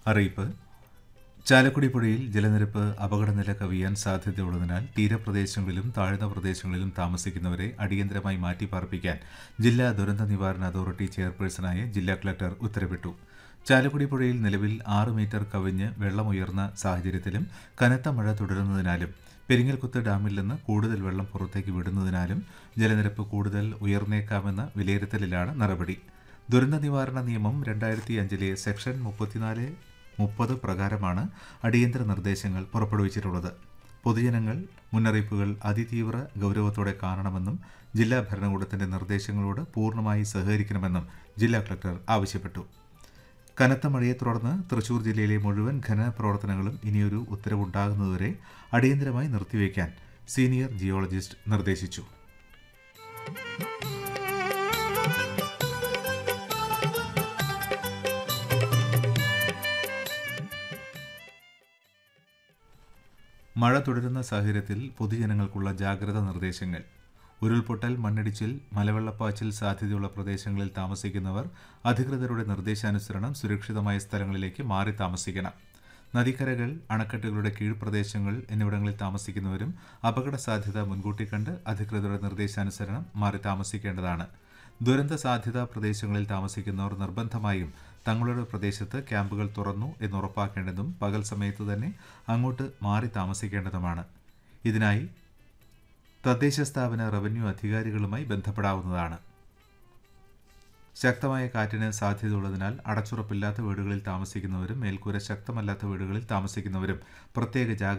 അറിയിപ്പ് ചാലക്കുടി പുഴയിൽ ജലനിരപ്പ് അപകടനില കവിയാൻ സാധ്യതയുള്ളതിനാൽ തീരപ്രദേശങ്ങളിലും താഴ്ന്ന പ്രദേശങ്ങളിലും താമസിക്കുന്നവരെ അടിയന്തരമായി മാറ്റിപ്പാർപ്പിക്കാൻ ജില്ലാ ദുരന്ത നിവാരണ അതോറിറ്റി ചെയർപേഴ്സണായ ജില്ലാ കളക്ടർ ഉത്തരവിട്ടു ചാലക്കുടി പുഴയിൽ നിലവിൽ ആറ് മീറ്റർ കവിഞ്ഞ് വെള്ളമുയർന്ന സാഹചര്യത്തിലും കനത്ത മഴ തുടരുന്നതിനാലും പെരിങ്ങൽകുത്ത് ഡാമിൽ നിന്ന് കൂടുതൽ വെള്ളം പുറത്തേക്ക് വിടുന്നതിനാലും ജലനിരപ്പ് കൂടുതൽ ഉയർന്നേക്കാമെന്ന വിലയിരുത്തലിലാണ് നടപടി ദുരന്ത നിവാരണ നിയമം രണ്ടായിരത്തി അഞ്ചിലെ സെക്ഷൻ മുപ്പത്തിനാല് മുപ്പത് പ്രകാരമാണ് അടിയന്തര നിർദ്ദേശങ്ങൾ പുറപ്പെടുവിച്ചിട്ടുള്ളത് പൊതുജനങ്ങൾ മുന്നറിയിപ്പുകൾ അതിതീവ്ര ഗൗരവത്തോടെ കാണണമെന്നും ജില്ലാ ഭരണകൂടത്തിന്റെ നിർദ്ദേശങ്ങളോട് പൂർണ്ണമായി സഹകരിക്കണമെന്നും ജില്ലാ കളക്ടർ ആവശ്യപ്പെട്ടു കനത്ത മഴയെ തുടർന്ന് തൃശൂർ ജില്ലയിലെ മുഴുവൻ ഖനന പ്രവർത്തനങ്ങളും ഇനിയൊരു ഉത്തരവുണ്ടാകുന്നതുവരെ അടിയന്തരമായി നിർത്തിവെക്കാൻ സീനിയർ ജിയോളജിസ്റ്റ് നിർദ്ദേശിച്ചു മഴ തുടരുന്ന സാഹചര്യത്തിൽ പൊതുജനങ്ങൾക്കുള്ള ജാഗ്രതാ നിർദ്ദേശങ്ങൾ ഉരുൾപൊട്ടൽ മണ്ണിടിച്ചിൽ മലവെള്ളപ്പാച്ചിൽ സാധ്യതയുള്ള പ്രദേശങ്ങളിൽ താമസിക്കുന്നവർ അധികൃതരുടെ നിർദ്ദേശാനുസരണം സുരക്ഷിതമായ സ്ഥലങ്ങളിലേക്ക് മാറി താമസിക്കണം നദിക്കരകൾ അണക്കെട്ടുകളുടെ കീഴ്പ്രദേശങ്ങൾ എന്നിവിടങ്ങളിൽ താമസിക്കുന്നവരും അപകട സാധ്യത മുൻകൂട്ടി കണ്ട് അധികൃതരുടെ നിർദ്ദേശാനുസരണം മാറി താമസിക്കേണ്ടതാണ് ദുരന്ത സാധ്യതാ പ്രദേശങ്ങളിൽ താമസിക്കുന്നവർ നിർബന്ധമായും തങ്ങളുടെ പ്രദേശത്ത് ക്യാമ്പുകൾ തുറന്നു എന്ന് ഉറപ്പാക്കേണ്ടതും പകൽ സമയത്ത് തന്നെ അങ്ങോട്ട് മാറി താമസിക്കേണ്ടതുമാണ് ഇതിനായി തദ്ദേശ സ്ഥാപന റവന്യൂ അധികാരികളുമായി ബന്ധപ്പെടാവുന്നതാണ് ശക്തമായ കാറ്റിന് സാധ്യതയുള്ളതിനാൽ അടച്ചുറപ്പില്ലാത്ത വീടുകളിൽ താമസിക്കുന്നവരും മേൽക്കൂര ശക്തമല്ലാത്ത വീടുകളിൽ താമസിക്കുന്നവരും പ്രത്യേക ജാഗ്രത